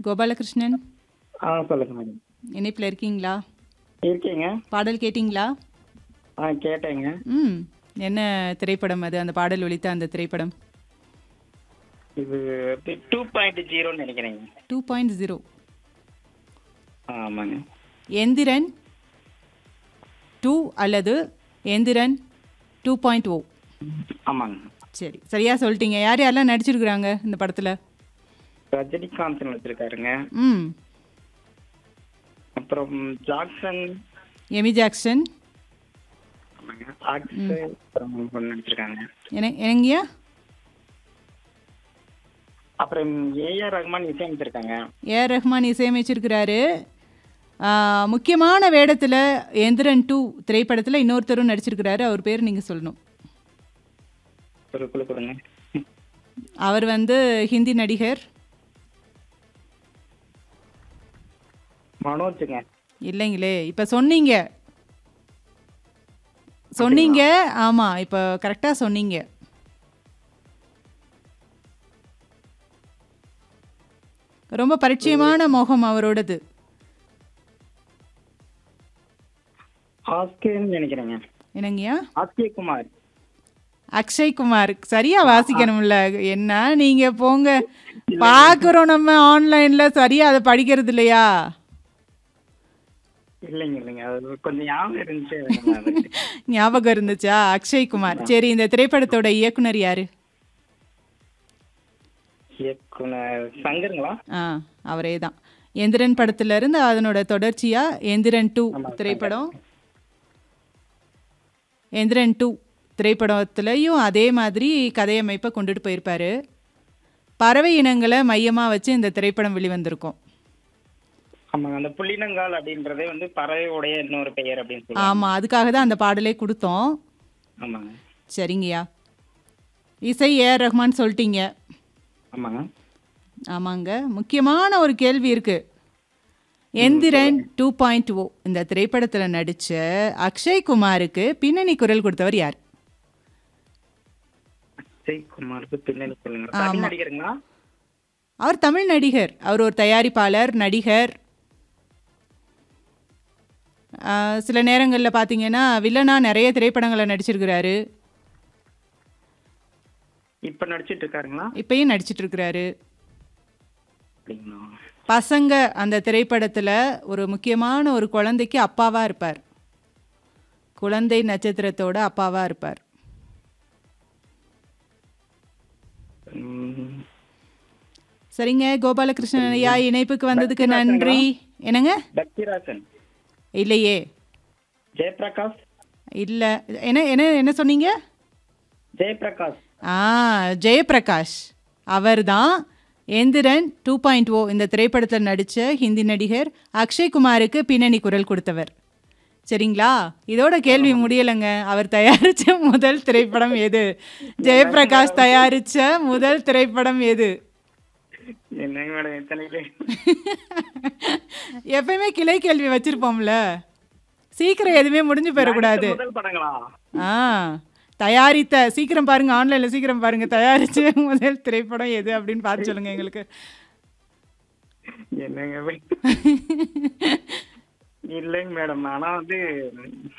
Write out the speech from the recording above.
கோபாலகிருஷ்ணன் ஆ சொல்லுங்க மேடம் இணைப்பில் இருக்கீங்களா இருக்கீங்க பாடல் கேட்டிங்களா ஆ கேட்டேங்க ம் என்ன திரைப்படம் அது அந்த பாடல் ஒலித்த அந்த திரைப்படம் இது டூ பாயிண்ட் ஜீரோன்னு நினைக்கிறேங்க டூ பாயிண்ட் ஜீரோ ஆமாங்க எந்திரன் டூ அல்லது எந்திரன் டூ பாயிண்ட் ஓ ஆமாங்க சரி சரியா சொல்லிட்டீங்க யார் யாரெல்லாம் நடிச்சிருக்கிறாங்க இந்த படத்தில் ரஜினிகாந்த் நடிச்சிருக்காருங்க ம் அப்புறம் ஜாக்சன் எமி ஜாக்சன் ஆமாங்க அக்ஷய் அப்புறம் ஒண்ணு நடிச்சிருக்காங்க என்ன என்னங்கய்யா அப்புறம் ஏஆர் ரஹ்மான் இசையமைச்சிருக்காங்க ஏஆர் ரஹ்மான் இசையமைச்சிருக்கிறாரு ஆ, முக்கியமான வேடத்தில் எந்திரன் டூ திரைப்படத்தில் இன்னொருத்தரும் நடிச்சிருக்கிறாரு அவர் பேர் நீங்கள் சொல்லணும் ஒரு குழு கொடுங்க அவர் வந்து ஹிந்தி நடிகர் மனோஜுங்க இல்லைங்களே இப்போ சொன்னீங்க சொன்னீங்க ஆமாம் இப்போ கரெக்டாக சொன்னீங்க ரொம்ப பரிச்சயமான முகம் அவரோடது ஆஸ்கேன்னு நினைக்கிறேங்க என்னங்கய்யா ஆஸ்கே குமார் அக்ஷய் குமார் சரியா வாசிக்கணும்ல என்ன நீங்க போங்க பார்க்குறோம் நம்ம ஆன்லைன்ல சரியா அதை படிக்கிறது இல்லையா இல்லைங்க இல்லைங்க அது கொஞ்சம் ஞாபகம் இருந்துச்சு அதனால அது. ஞாபகம் இருந்துச்சா அக்ஷய் குமார் சரி இந்த திரைப்படத்தோட இயக்குனர் யாரு இயக்குனர் சங்கருங்களா ஆ அவரே தான் எந்திரன் படத்துல இருந்து அதனோட தொடர்ச்சியா எந்திரன் டூ திரைப்படம் எந்திரன் டூ திரைப்படத்துலையும் அதே மாதிரி கதையமைப்பை கொண்டுட்டு போயிருப்பாரு பறவை இனங்களை மையமாக வச்சு இந்த திரைப்படம் வெளிவந்திருக்கும் ஆமாங்க அந்த புள்ளினங்கால் அப்படின்றதே வந்து பறவையுடைய இன்னொரு பெயர் அப்படின்னு சொல்லுவாங்க ஆமாம் அதுக்காக தான் அந்த பாடலே கொடுத்தோம் ஆமாங்க சரிங்கய்யா இசை ஏஆர் ரஹ்மான் சொல்லிட்டீங்க ஆமாங்க ஆமாங்க முக்கியமான ஒரு கேள்வி இருக்கு எந்திரன் டூ பாயிண்ட் ஓ இந்த திரைப்படத்தில் நடித்த அக்ஷய் குமாருக்கு பின்னணி குரல் கொடுத்தவர் யார் அக்ஷய் குமாருக்கு பின்னணி சொல்லுங்க தமிழ் நடிகருங்களா அவர் தமிழ் நடிகர் அவர் ஒரு தயாரிப்பாளர் நடிகர் ஆ, சில நேரங்களில் பார்த்தீங்கன்னா வில்லனா நிறைய திரைப்படங்களை நடிச்சிருக்கிறாரு இப்ப நடிச்சிட்டு இருக்காருங்களா இப்பயும் நடிச்சிட்டு இருக்கிறாரு அப்படிங்களா பசங்க அந்த திரைப்படத்தில் ஒரு முக்கியமான ஒரு குழந்தைக்கு அப்பாவாக இருப்பார் குழந்தை நட்சத்திரத்தோட அப்பாவாக இருப்பார் உம், சரிங்க கோபாலகிருஷ்ணன் ஐயா இணைப்புக்கு வந்ததுக்கு நன்றி என்னங்க பக்திராசன் இல்லையே ஜெயபிரகாஷ் இல்லை என்ன என்ன என்ன சொன்னீங்க ஜெயபிரகாஷ் ஆ ஜெயபிரகாஷ் அவர் தான் எந்திரன் டூ பாயிண்ட் ஓ இந்த திரைப்படத்தில் நடித்த ஹிந்தி நடிகர் அக்ஷய்குமாருக்கு பின்னணி குரல் கொடுத்தவர் சரிங்களா இதோட கேள்வி முடியலைங்க அவர் தயாரித்த முதல் திரைப்படம் எது ஜெயபிரகாஷ் தயாரித்த முதல் திரைப்படம் எது என்னங்க மேடம் எத்தனை பேர் எப்பயுமே கிளை கேள்வி வச்சிருப்போம்ல சீக்கிரம் எதுவுமே முடிஞ்சு போயிடக்கூடாது முதல் படங்களா ஆ தயாரித்த சீக்கிரம் பாருங்க ஆன்லைன்ல சீக்கிரம் பாருங்க தயாரிச்ச முதல் திரைப்படம் எது அப்படின்னு பார்த்து சொல்லுங்க எங்களுக்கு என்னங்க இல்லைங்க மேடம் ஆனா வந்து